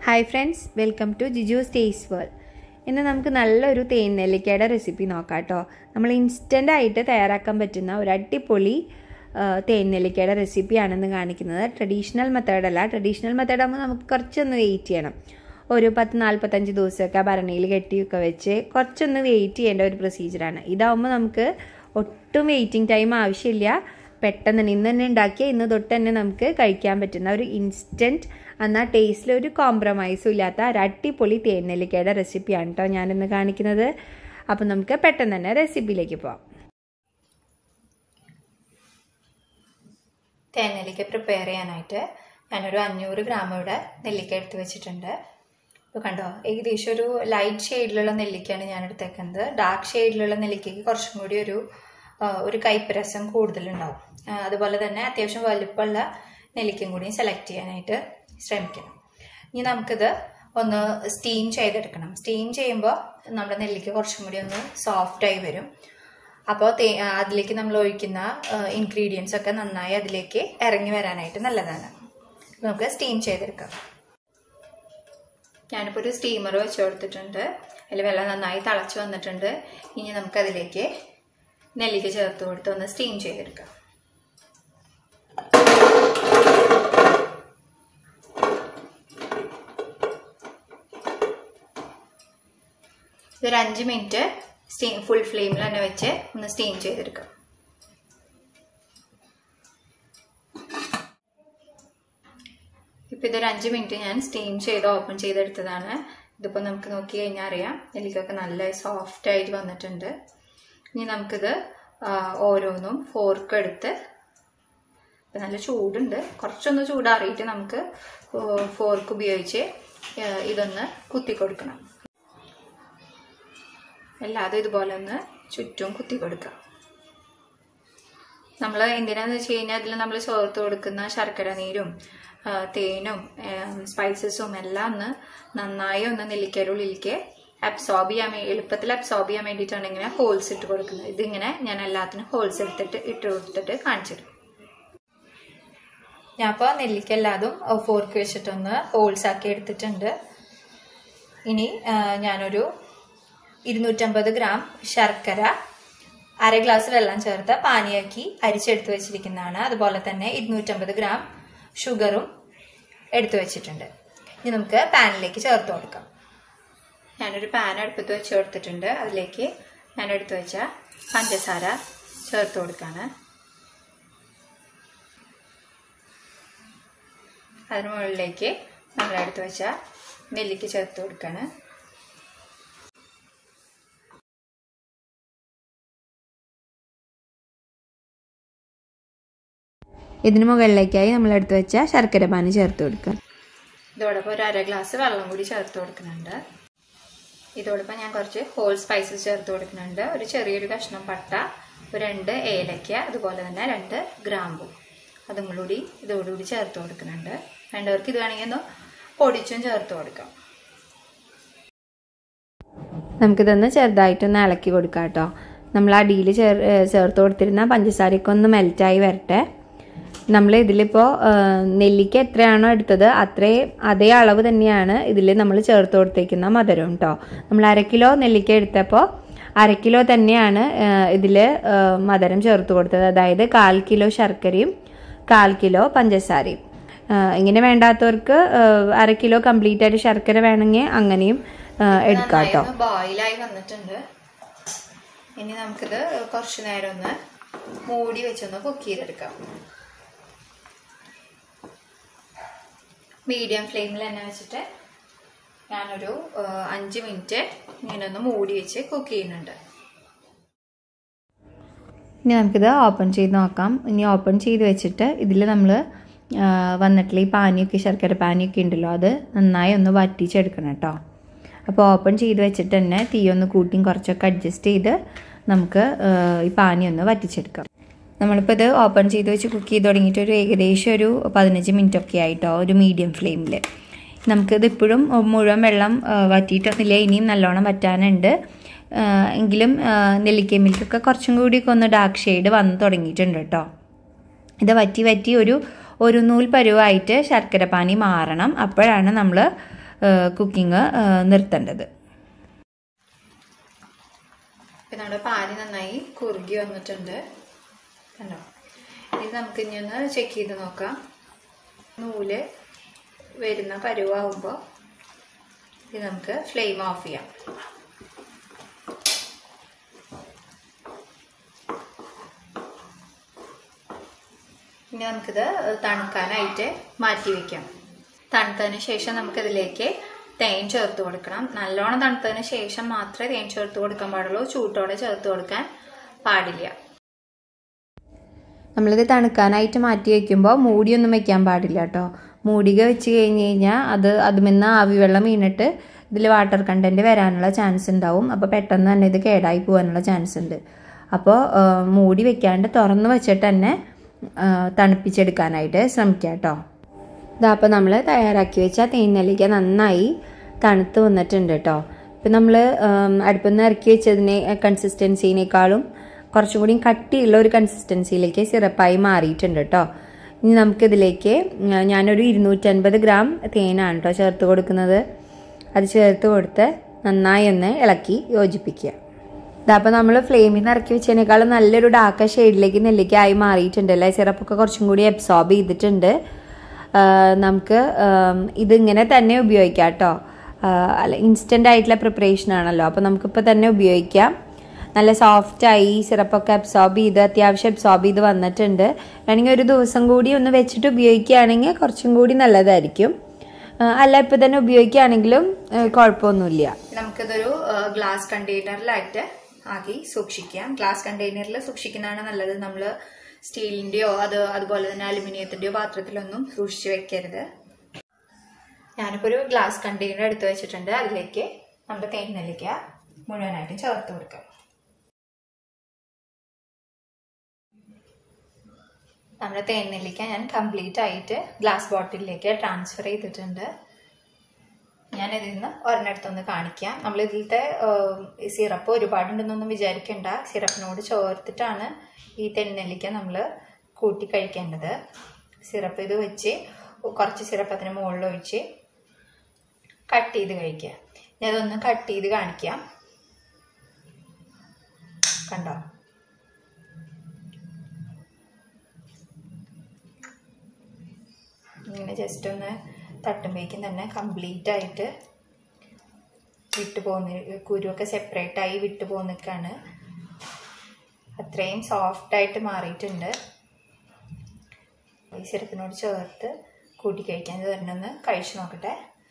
hi friends welcome to Jiju's taste world ഇന്ന് നമുക്ക് നല്ലൊരു തേൻ നെല്ലിക്കയുടെ റെസിപ്പി നോക്കാം കേട്ടോ നമ്മൾ ഇൻസ്റ്റൻ്റ് ആയിട്ട് തയ്യാറാക്കാൻ പറ്റുന്ന ഒരു അടിപൊളി ആ, തേൻ നെല്ലിക്കയുടെ റെസിപ്പിയാണെന്ന് കാണിക്കുന്നത് ട്രഡീഷണൽ മെത്തേഡല്ല ട്രഡീഷണൽ മെത്തേഡ് ആകുമ്പോൾ നമുക്ക് കുറച്ചൊന്ന് വെയിറ്റ് ചെയ്യണം ഒരു പത്ത് നാൽപ്പത്തഞ്ച് ദിവസമൊക്കെ ഭരണിയിൽ കെട്ടിയൊക്കെ വെച്ച് കുറച്ചൊന്ന് വെയിറ്റ് ചെയ്യേണ്ട ഒരു പ്രൊസീജിയറാണ് ഇതാവുമ്പോൾ നമുക്ക് ഒട്ടും വെയിറ്റിംഗ് ടൈം ആവശ്യമില്ല പെട്ടെന്ന് തന്നെ ഇന്ന് തന്നെ ഉണ്ടാക്കിയ ഇന്ന് തൊട്ട് തന്നെ നമുക്ക് കഴിക്കാൻ പറ്റുന്ന ഒരു ഇൻസ്റ്റൻറ്റ് എന്നാൽ ടേസ്റ്റിൽ ഒരു കോംപ്രമൈസും ഇല്ലാത്ത ഒരു അടിപൊളി തേനെല്ലിക്കയുടെ റെസിപ്പിയാണ് കേട്ടോ ഞാനിന്ന് കാണിക്കുന്നത് അപ്പം നമുക്ക് പെട്ടെന്ന് തന്നെ റെസിപ്പിയിലേക്ക് പോവാം തേനെല്ലിക്ക പ്രിപ്പയർ ചെയ്യാനായിട്ട് ഞാനൊരു അഞ്ഞൂറ് ഗ്രാം ഇവിടെ നെല്ലിക്ക എടുത്ത് വെച്ചിട്ടുണ്ട് ഇപ്പോൾ കണ്ടോ ഏകദേശം ഒരു ലൈറ്റ് ഷെയ്ഡിലുള്ള നെല്ലിക്കയാണ് ഞാൻ എടുത്തേക്കുന്നത് ഡാർക്ക് ഷെയ്ഡിലുള്ള നെല്ലിക്കയ്ക്ക് കുറച്ചും കൂടി ഒരു ആ, ഒരു കയ്പ്പ് രസം കൂടുതലുണ്ടാവും ആ, അതുപോലെ തന്നെ അത്യാവശ്യം വലുപ്പമുള്ള നെല്ലിക്കയും കൂടി സെലക്ട് ചെയ്യാനായിട്ട് ശ്രമിക്കണം ഇനി നമുക്കിത് ഒന്ന് സ്റ്റീം ചെയ്തെടുക്കണം സ്റ്റീം ചെയ്യുമ്പോൾ നമ്മുടെ നെല്ലിക്ക കുറച്ചും കൂടി ഒന്ന് സോഫ്റ്റായി വരും അപ്പോൾ തേ അതിലേക്ക് നമ്മൾ ഒഴിക്കുന്ന ഇൻഗ്രീഡിയൻസ് ഒക്കെ നന്നായി അതിലേക്ക് ഇറങ്ങി വരാനായിട്ട് നല്ലതാണ് നമുക്ക് സ്റ്റീം ചെയ്തെടുക്കാം ഞാനിപ്പോൾ ഒരു സ്റ്റീമർ വെച്ച് കൊടുത്തിട്ടുണ്ട് അതിൽ വെള്ളം നന്നായി തിളച്ച് വന്നിട്ടുണ്ട് ഇനി നമുക്കതിലേക്ക് നെല്ലിക്ക ചേർത്ത് കൊടുത്ത് ഒന്ന് സ്റ്റീം ചെയ്തെടുക്കാം ഇതൊരു അഞ്ച് മിനിറ്റ് സ്റ്റീം ഫുൾ ഫ്ലെയിമിൽ തന്നെ വെച്ച് ഒന്ന് സ്റ്റീം ചെയ്തെടുക്കാം ഇപ്പം ഇതൊരു അഞ്ച് മിനിറ്റ് ഞാൻ സ്റ്റീം ചെയ്ത് ഓപ്പൺ ചെയ്തെടുത്തതാണ് ഇതിപ്പോൾ നമുക്ക് നോക്കി കഴിഞ്ഞാൽ അറിയാം നെല്ലിക്കൊക്കെ നല്ല സോഫ്റ്റ് ആയിട്ട് വന്നിട്ടുണ്ട് ഇനി നമുക്കിത് ആ, ഓരോന്നും ഫോർക്ക് എടുത്ത് ഇപ്പം നല്ല ചൂടുണ്ട് കുറച്ചൊന്ന് ചൂടാറിയിട്ട് നമുക്ക് ഫോർക്ക് ഉപയോഗിച്ച് ആ, ഇതൊന്ന് കുത്തി കൊടുക്കണം എല്ലാതും ഇതുപോലെ ഒന്ന് ചുറ്റും കുത്തി കൊടുക്കുക നമ്മൾ എന്തിനാന്ന് വെച്ച് കഴിഞ്ഞാൽ അതിൽ നമ്മൾ ചേർത്ത് കൊടുക്കുന്ന ശർക്കര നീരും ആ, തേനും സ്പൈസസും എല്ലാം ഒന്ന് നന്നായി ഒന്ന് നെല്ലിക്കയുടെ ഉള്ളിലേക്ക് അബ്സോർബ് ചെയ്യാൻ വേ- എളുപ്പത്തിൽ അബ്സോർബ് ചെയ്യാൻ വേണ്ടിയിട്ടാണ് ഇങ്ങനെ ഹോൾസ് ഇട്ട് കൊടുക്കുന്നത് ഇതിങ്ങനെ ഞാൻ എല്ലാത്തിനും ഹോൾസ് എടുത്തിട്ട് ഇട്ട് കൊടുത്തിട്ട് കാണിച്ചിടും ഞാൻ അപ്പോൾ നെല്ലിക്ക എല്ലാതും ഫോർക്ക് വെച്ചിട്ടൊന്ന് ഹോൾസ് ആക്കി എടുത്തിട്ടുണ്ട് ഇനി ആ, ഞാനൊരു ഇരുന്നൂറ്റമ്പത് ഗ്രാം ശർക്കര അര ഗ്ലാസ് വെള്ളം ചേർത്ത് പാനിയാക്കി അരിച്ചെടുത്ത് വെച്ചിരിക്കുന്നതാണ് അതുപോലെ തന്നെ ഇരുന്നൂറ്റമ്പത് ഗ്രാം ഷുഗറും എടുത്തു വെച്ചിട്ടുണ്ട് ഇനി നമുക്ക് പാനിലേക്ക് ചേർത്ത് കൊടുക്കാം ഞാനൊരു പാൻ അടുപ്പത്ത് വെച്ച് കൊടുത്തിട്ടുണ്ട് അതിലേക്ക് ഞാൻ എടുത്തു വെച്ച പഞ്ചസാര ചേർത്ത് കൊടുക്കാണ് അതിന് മുകളിലേക്ക് നമ്മൾ എടുത്തു വെച്ച നെല്ലിക്ക് ചേർത്ത് കൊടുക്കാണ് ഇതിന് മുകളിലേക്കായി നമ്മൾ എടുത്ത് വെച്ച ശർക്കര പാനി ചേർത്ത് കൊടുക്കുക ഇതോടൊപ്പം ഒരു അര ഗ്ലാസ് വെള്ളം കൂടി ചേർത്ത് കൊടുക്കുന്നുണ്ട് ഇതോടൊപ്പം ഞാൻ കുറച്ച് ഹോൾ സ്പൈസസ് ചേർത്ത് കൊടുക്കുന്നുണ്ട് ഒരു ചെറിയൊരു കഷ്ണം പട്ട ഒരു രണ്ട് ഏലക്ക അതുപോലെ തന്നെ രണ്ട് ഗ്രാമ്പു അതും കൂടി ഇതോടുകൂടി ചേർത്ത് കൊടുക്കുന്നുണ്ട് വേണ്ടവർക്ക് ഇത് വേണമെങ്കിൽ ഒന്ന് പൊടിച്ചും ചേർത്ത് കൊടുക്കാം നമുക്കിതൊന്ന് ചെറുതായിട്ടൊന്ന് ഇളക്കി കൊടുക്കാം കേട്ടോ നമ്മൾ അടിയിൽ ചേർ ചേർത്ത് കൊടുത്തിരുന്ന പഞ്ചസാരയൊക്കെ ഒന്ന് മെൽറ്റായി വരട്ടെ നമ്മൾ ഇതിലിപ്പോൾ നെല്ലിക്ക എത്രയാണോ എടുത്തത് അത്രയും അതേ അളവ് തന്നെയാണ് ഇതിൽ നമ്മൾ ചേർത്ത് കൊടുത്തേക്കുന്ന മധുരം കേട്ടോ നമ്മൾ അര കിലോ നെല്ലിക്ക എടുത്തപ്പോൾ അര കിലോ തന്നെയാണ് ഇതിൽ മധുരം ചേർത്ത് കൊടുത്തത് അതായത് കാൽ കിലോ ശർക്കരയും കാൽ കിലോ പഞ്ചസാരയും ആ, ഇങ്ങനെ വേണ്ടാത്തവർക്ക് ആ, അര കിലോ കംപ്ലീറ്റ് ആയിട്ട് ശർക്കര വേണമെങ്കിൽ അങ്ങനെയും ആ, എടുക്കാം കേട്ടോ ബോയിലായി വന്നിട്ടുണ്ട് ഇനി നമുക്കിത് കുറച്ച് നേരം ഒന്ന് മൂടി വെച്ചൊന്ന് കുക്ക് ചെയ്തെടുക്കാം മീഡിയം ഫ്ലെയിമിൽ തന്നെ വെച്ചിട്ട് ഞാനൊരു ആ, അഞ്ച് മിനിറ്റ് ഇങ്ങനെ ഒന്ന് മൂടി വെച്ച് കുക്ക് ചെയ്യുന്നുണ്ട് ഇനി നമുക്കിത് ഓപ്പൺ ചെയ്ത് നോക്കാം ഇനി ഓപ്പൺ ചെയ്ത് വെച്ചിട്ട് ഇതിൽ നമ്മൾ വന്നിട്ടുള്ള ഈ പാനിയൊക്കെ ശർക്കര പാനിയൊക്കെ ഉണ്ടല്ലോ അത് നന്നായി ഒന്ന് വറ്റിച്ചെടുക്കണം കേട്ടോ അപ്പോൾ ഓപ്പൺ ചെയ്ത് വെച്ചിട്ട് തന്നെ തീ ഒന്ന് കൂട്ടിയും കുറച്ചൊക്കെ അഡ്ജസ്റ്റ് ചെയ്ത് നമുക്ക് ആ, ഈ പാനി ഒന്ന് വറ്റിച്ചെടുക്കാം നമ്മളിപ്പോൾ ഇത് ഓപ്പൺ ചെയ്ത് വെച്ച് കുക്ക് ചെയ്ത് തുടങ്ങിയിട്ട് ഒരു ഏകദേശം ഒരു പതിനഞ്ച് മിനിറ്റ് ഒക്കെ ആയിട്ടോ ഒരു മീഡിയം ഫ്ലെയിമിൽ നമുക്കിത് ഇപ്പോഴും മുഴുവൻ വെള്ളം ആ, വറ്റിയിട്ടൊന്നുമില്ല ഇനിയും നല്ലോണം വറ്റാനുണ്ട് ആ, എങ്കിലും ആ, നെല്ലിക്ക മിൽക്കൊക്കെ കുറച്ചും കൂടിയൊക്കെ ഒന്ന് ഡാർക്ക് ഷെയ്ഡ് വന്ന് തുടങ്ങിയിട്ടുണ്ട് കേട്ടോ ഇത് വറ്റി വറ്റി ഒരു ഒരു നൂൽ പരുവായിട്ട് ശർക്കര പാനി മാറണം അപ്പോഴാണ് നമ്മൾ കുക്കിംഗ് നിർത്തേണ്ടത് ഇപ്പം നമ്മുടെ പാല് നന്നായി കുറുകി വന്നിട്ടുണ്ട് കണ്ടോ ഇത് നമുക്ക് ഇനി ഒന്ന് ചെക്ക് ചെയ്ത് നോക്കാം നൂല് വരുന്ന പരുവാകുമ്പോൾ ഇത് നമുക്ക് ഫ്ലെയിം ഓഫ് ചെയ്യാം ഇനി നമുക്കിത് തണുക്കാനായിട്ട് മാറ്റി വെക്കാം തണുത്തതിന് ശേഷം നമുക്കിതിലേക്ക് തേൻ ചേർത്ത് കൊടുക്കണം നല്ലോണം തണുത്തതിന് ശേഷം മാത്രമേ തേൻ ചേർത്ത് കൊടുക്കാൻ പാടുള്ളൂ ചൂട്ടോടെ ചേർത്ത് കൊടുക്കാൻ പാടില്ല നമ്മളിത് തണുക്കാനായിട്ട് മാറ്റി വയ്ക്കുമ്പോൾ മൂടിയൊന്നും വെക്കാൻ പാടില്ല കേട്ടോ മൂടിക വെച്ച് കഴിഞ്ഞ് കഴിഞ്ഞാൽ അത് അതുമെന്ന് ആവി വെള്ളം വീണിട്ട് ഇതിൽ വാട്ടർ കണ്ടൻറ്റ് വരാനുള്ള ചാൻസ് ഉണ്ടാവും അപ്പോൾ പെട്ടെന്ന് തന്നെ ഇത് കേടായി പോകാനുള്ള ചാൻസ് ഉണ്ട് അപ്പോൾ മൂടി വെക്കാണ്ട് തുറന്ന് വെച്ചിട്ട് തന്നെ തണുപ്പിച്ചെടുക്കാനായിട്ട് ശ്രമിക്കുക കേട്ടോ ഇതാ അപ്പോൾ നമ്മൾ തയ്യാറാക്കി വെച്ച തേനെല്ലിക്ക നന്നായി തണുത്ത് വന്നിട്ടുണ്ട് കേട്ടോ ഇപ്പം നമ്മൾ അടുപ്പിൽ നിന്ന് ഇറക്കി വെച്ചതിനെ കൺസിസ്റ്റൻസിനേക്കാളും കുറച്ചും കൂടി കട്ടിയുള്ള ഒരു കൺസിസ്റ്റൻസിയിലേക്ക് സിറപ്പായി മാറിയിട്ടുണ്ട് കേട്ടോ ഇനി നമുക്കിതിലേക്ക് ഞാനൊരു ഇരുന്നൂറ്റൻപത് ഗ്രാം തേനാണ് കേട്ടോ ചേർത്ത് കൊടുക്കുന്നത് അത് ചേർത്ത് കൊടുത്ത് നന്നായി ഒന്ന് ഇളക്കി യോജിപ്പിക്കുക ഇതപ്പോൾ നമ്മൾ ഫ്ലെയിമിൽ നിന്ന് ഇറക്കി വെച്ചതിനേക്കാളും നല്ലൊരു ഡാർക്ക ഷെയ്ഡിലേക്ക് നെല്ലിക്കായി മാറിയിട്ടുണ്ട് അല്ലേ സിറപ്പൊക്കെ കുറച്ചും കൂടി അബ്സോർബ് ചെയ്തിട്ടുണ്ട് നമുക്ക് ഇതിങ്ങനെ തന്നെ ഉപയോഗിക്കാം കേട്ടോ അല്ല ഇൻസ്റ്റൻ്റ് ആയിട്ടുള്ള പ്രിപ്പറേഷൻ ആണല്ലോ അപ്പോൾ നമുക്കിപ്പോൾ തന്നെ ഉപയോഗിക്കാം നല്ല സോഫ്റ്റായി സിറപ്പൊക്കെ അബ്സോർബ് ചെയ്ത് അത്യാവശ്യം അബ്സോർബ് ചെയ്ത് വന്നിട്ടുണ്ട് വേണമെങ്കിൽ ഒരു ദിവസം കൂടി ഒന്ന് വെച്ചിട്ട് ഉപയോഗിക്കുകയാണെങ്കിൽ കുറച്ചും കൂടി നല്ലതായിരിക്കും അല്ല ഇപ്പം തന്നെ ഉപയോഗിക്കുകയാണെങ്കിലും കുഴപ്പമൊന്നുമില്ല നമുക്കിതൊരു ഗ്ലാസ് കണ്ടെയ്നറിലായിട്ട് ആക്കി സൂക്ഷിക്കാം ഗ്ലാസ് കണ്ടെയ്നറിൽ സൂക്ഷിക്കുന്നതാണ് നല്ലത് നമ്മൾ സ്റ്റീലിൻ്റെയോ അത് അതുപോലെ തന്നെ അലുമിനിയത്തിൻ്റെയോ പാത്രത്തിലൊന്നും സൂക്ഷിച്ച് വെക്കരുത് ഞാനിപ്പോൾ ഒരു ഗ്ലാസ് കണ്ടെയ്നർ എടുത്ത് വെച്ചിട്ടുണ്ട് അതിലേക്ക് നമ്മുടെ തേൻ നെല്ലിക്ക മുഴുവനായിട്ടും ചേർത്ത് കൊടുക്കാം നമ്മുടെ തേൻ നെല്ലിക്ക ഞാൻ കംപ്ലീറ്റ് ആയിട്ട് ഗ്ലാസ് ബോട്ടിലേക്ക് ട്രാൻസ്ഫർ ചെയ്തിട്ടുണ്ട് ഞാൻ ഇതിൽ നിന്ന് ഒരെണ്ണെടുത്തൊന്ന് കാണിക്കാം നമ്മൾ ഇതിലത്തെ സിറപ്പ് ഒരുപാടുണ്ടെന്നൊന്നും വിചാരിക്കേണ്ട സിറപ്പിനോട് ചേർത്തിട്ടാണ് ഈ തെന്നെല്ലിക്ക നമ്മൾ കൂട്ടി കഴിക്കേണ്ടത് സിറപ്പ് ഇത് വെച്ച് കുറച്ച് സിറപ്പ് അതിന് മുകളിൽ ഒഴിച്ച് കട്ട് ചെയ്ത് കഴിക്കുക ഞാൻ അതൊന്ന് കട്ട് ചെയ്ത് കാണിക്കാം കണ്ടോ ഇങ്ങനെ ജസ്റ്റ് ഒന്ന് തട്ടുമ്പോഴേക്കും തന്നെ കംപ്ലീറ്റ് ആയിട്ട് വിട്ടു പോകുന്ന കുരുവൊക്കെ സെപ്പറേറ്റ് ആയി വിട്ടു പോകുന്നൊക്കെയാണ് അത്രയും സോഫ്റ്റായിട്ട് മാറിയിട്ടുണ്ട് ഈ സിറപ്പിനോട് ചേർത്ത് കൂട്ടി കഴിക്കാൻ ഒരെണ്ണൊന്ന് കഴിച്ചു നോക്കട്ടെ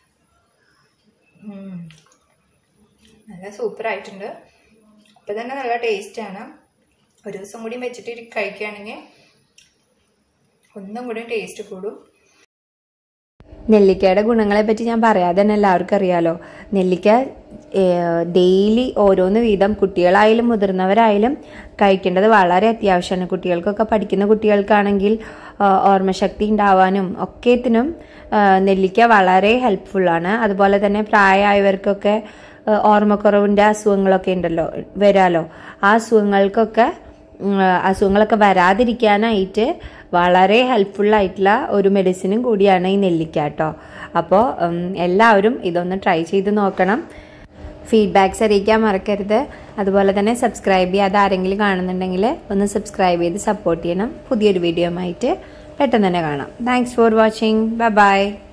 നല്ല സൂപ്പറായിട്ടുണ്ട് അപ്പം തന്നെ നല്ല ടേസ്റ്റാണ് ഒരു ദിവസം കൂടി വെച്ചിട്ട് കഴിക്കുകയാണെങ്കിൽ ഒന്നും കൂടി ടേസ്റ്റ് കൂടും നെല്ലിക്കയുടെ ഗുണങ്ങളെ പറ്റി ഞാൻ പറയാതെ തന്നെ എല്ലാവർക്കും അറിയാലോ നെല്ലിക്ക ഡെയിലി ഓരോന്ന് വീതം കുട്ടികളായാലും മുതിർന്നവരായാലും കഴിക്കേണ്ടത് വളരെ അത്യാവശ്യമാണ് കുട്ടികൾക്കൊക്കെ പഠിക്കുന്ന കുട്ടികൾക്കാണെങ്കിൽ ഓർമ്മശക്തി ഉണ്ടാവാനും ഒക്കേത്തിനും നെല്ലിക്ക വളരെ ഹെൽപ്ഫുള്ളാണ് അതുപോലെ തന്നെ പ്രായമായവർക്കൊക്കെ ഓർമ്മക്കുറവിൻ്റെ അസുഖങ്ങളൊക്കെ ഉണ്ടല്ലോ വരാലോ ആ അസുഖങ്ങൾക്കൊക്കെ അസുഖങ്ങളൊക്കെ വരാതിരിക്കാനായിട്ട് വളരെ ഹെൽപ്ഫുള്ളായിട്ടുള്ള ഒരു മെഡിസിനും കൂടിയാണ് ഈ നെല്ലിക്ക കേട്ടോ അപ്പോൾ എല്ലാവരും ഇതൊന്ന് ട്രൈ ചെയ്ത് നോക്കണം ഫീഡ്ബാക്ക്സ് അറിയിക്കാൻ മറക്കരുത് അതുപോലെ തന്നെ സബ്സ്ക്രൈബ് ചെയ്യാതെ ആരെങ്കിലും കാണുന്നുണ്ടെങ്കിൽ ഒന്ന് സബ്സ്ക്രൈബ് ചെയ്ത് സപ്പോർട്ട് ചെയ്യണം പുതിയൊരു വീഡിയോ ആയിട്ട് പെട്ടെന്ന് തന്നെ കാണാം thanks for watching bye by